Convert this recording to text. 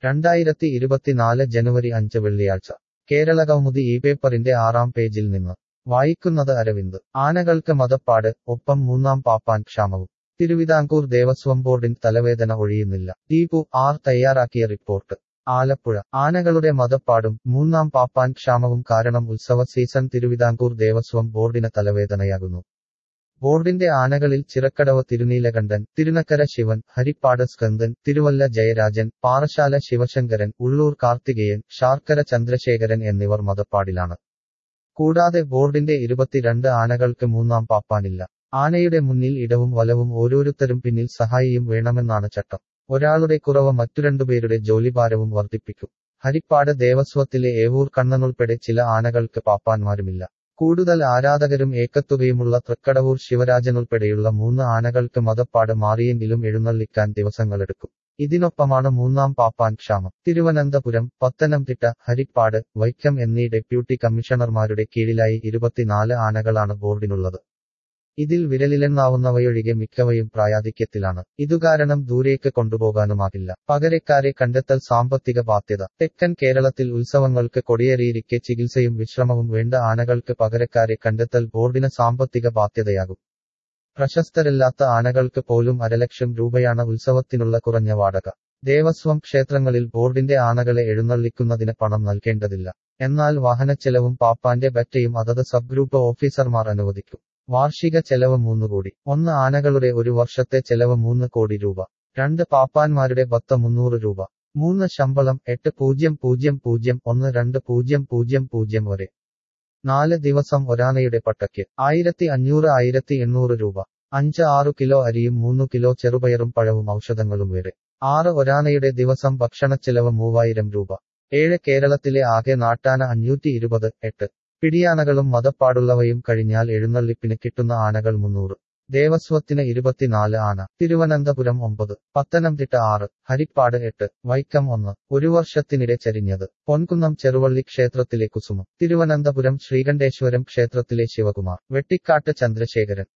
രണ്ടായിരത്തി ഇരുപത്തിനാല് ജനുവരി അഞ്ച് വെള്ളിയാഴ്ച കേരള കൗമുദി ഈ പേപ്പറിന്റെ ആറാം പേജിൽ നിന്ന് വായിക്കുന്നത് അരവിന്ദ് ആനകൾക്ക് മതപ്പാട് ഒപ്പം മൂന്നാം പാപ്പാൻ ക്ഷാമവും തിരുവിതാംകൂർ ദേവസ്വം ബോർഡിൻ തലവേദന ഒഴിയുന്നില്ല ദീപു ആർ തയ്യാറാക്കിയ റിപ്പോർട്ട് ആലപ്പുഴ ആനകളുടെ മതപ്പാടും മൂന്നാം പാപ്പാൻ ക്ഷാമവും കാരണം ഉത്സവ സീസൺ തിരുവിതാംകൂർ ദേവസ്വം ബോർഡിന് തലവേദനയാകുന്നു ബോർഡിന്റെ ആനകളിൽ ചിറക്കടവ് തിരുനീലകണ്ഠൻ തിരുനക്കര ശിവൻ ഹരിപ്പാട് സ്കന്ദൻ തിരുവല്ല ജയരാജൻ പാറശാല ശിവശങ്കരൻ ഉള്ളൂർ കാർത്തികേയൻ ശാർക്കര ചന്ദ്രശേഖരൻ എന്നിവർ മതപ്പാടിലാണ് കൂടാതെ ബോർഡിന്റെ ഇരുപത്തിരണ്ട് ആനകൾക്ക് മൂന്നാം പാപ്പാനില്ല ആനയുടെ മുന്നിൽ ഇടവും വലവും ഓരോരുത്തരും പിന്നിൽ സഹായിയും വേണമെന്നാണ് ചട്ടം ഒരാളുടെ കുറവ് മറ്റു രണ്ടുപേരുടെ ജോലിഭാരവും വർദ്ധിപ്പിക്കും ഹരിപ്പാട് ദേവസ്വത്തിലെ ഏവൂർ കണ്ണനുൾപ്പെടെ ചില ആനകൾക്ക് പാപ്പാന്മാരുമില്ല കൂടുതൽ ആരാധകരും ഏക്കത്തുകയുമുള്ള തൃക്കടവൂർ ശിവരാജനുൾപ്പെടെയുള്ള മൂന്ന് ആനകൾക്ക് മതപ്പാട് മാറിയെങ്കിലും എഴുന്നള്ളിക്കാൻ ദിവസങ്ങളെടുക്കും ഇതിനൊപ്പമാണ് മൂന്നാം പാപ്പാൻ ക്ഷാമം തിരുവനന്തപുരം പത്തനംതിട്ട ഹരിപ്പാട് വൈക്കം എന്നീ ഡെപ്യൂട്ടി കമ്മീഷണർമാരുടെ കീഴിലായി ഇരുപത്തിനാല് ആനകളാണ് ബോർഡിനുള്ളത് ഇതിൽ വിരലിലെണ്ണാവുന്നവയൊഴികെ മിക്കവയും പ്രായാധിക്യത്തിലാണ് ഇതുകാരണം ദൂരേക്ക് കൊണ്ടുപോകാനുമാകില്ല പകരക്കാരെ കണ്ടെത്തൽ സാമ്പത്തിക ബാധ്യത തെക്കൻ കേരളത്തിൽ ഉത്സവങ്ങൾക്ക് കൊടിയേറിയിരിക്കെ ചികിത്സയും വിശ്രമവും വേണ്ട ആനകൾക്ക് പകരക്കാരെ കണ്ടെത്തൽ ബോർഡിന് സാമ്പത്തിക ബാധ്യതയാകും പ്രശസ്തരല്ലാത്ത ആനകൾക്ക് പോലും അരലക്ഷം രൂപയാണ് ഉത്സവത്തിനുള്ള കുറഞ്ഞ വാടക ദേവസ്വം ക്ഷേത്രങ്ങളിൽ ബോർഡിന്റെ ആനകളെ എഴുന്നള്ളിക്കുന്നതിന് പണം നൽകേണ്ടതില്ല എന്നാൽ വാഹനച്ചെലവും പാപ്പാന്റെ ബറ്റയും അതത് സബ് ഗ്രൂപ്പ് ഓഫീസർമാർ അനുവദിക്കും വാർഷിക ചെലവ് മൂന്ന് കോടി ഒന്ന് ആനകളുടെ ഒരു വർഷത്തെ ചെലവ് മൂന്ന് കോടി രൂപ രണ്ട് പാപ്പാന്മാരുടെ പത്ത് മുന്നൂറ് രൂപ മൂന്ന് ശമ്പളം എട്ട് പൂജ്യം പൂജ്യം പൂജ്യം ഒന്ന് രണ്ട് പൂജ്യം പൂജ്യം പൂജ്യം വരെ നാല് ദിവസം ഒരാനയുടെ പട്ടയ്ക്ക് ആയിരത്തി അഞ്ഞൂറ് ആയിരത്തി എണ്ണൂറ് രൂപ അഞ്ച് ആറു കിലോ അരിയും മൂന്നു കിലോ ചെറുപയറും പഴവും ഔഷധങ്ങളും വരെ ആറ് ഒരാനയുടെ ദിവസം ഭക്ഷണച്ചെലവ് മൂവായിരം രൂപ ഏഴ് കേരളത്തിലെ ആകെ നാട്ടാന അഞ്ഞൂറ്റി ഇരുപത് എട്ട് പിടിയാനകളും മതപ്പാടുള്ളവയും കഴിഞ്ഞാൽ എഴുന്നള്ളിപ്പിന് കിട്ടുന്ന ആനകൾ മുന്നൂറ് ദേവസ്വത്തിന് ഇരുപത്തിനാല് ആന തിരുവനന്തപുരം ഒമ്പത് പത്തനംതിട്ട ആറ് ഹരിപ്പാട് എട്ട് വൈക്കം ഒന്ന് ഒരു വർഷത്തിനിടെ ചരിഞ്ഞത് പൊൻകുന്നം ചെറുവള്ളി ക്ഷേത്രത്തിലെ കുസുമം തിരുവനന്തപുരം ശ്രീകണ്ഠേശ്വരം ക്ഷേത്രത്തിലെ ശിവകുമാർ വെട്ടിക്കാട്ട് ചന്ദ്രശേഖരൻ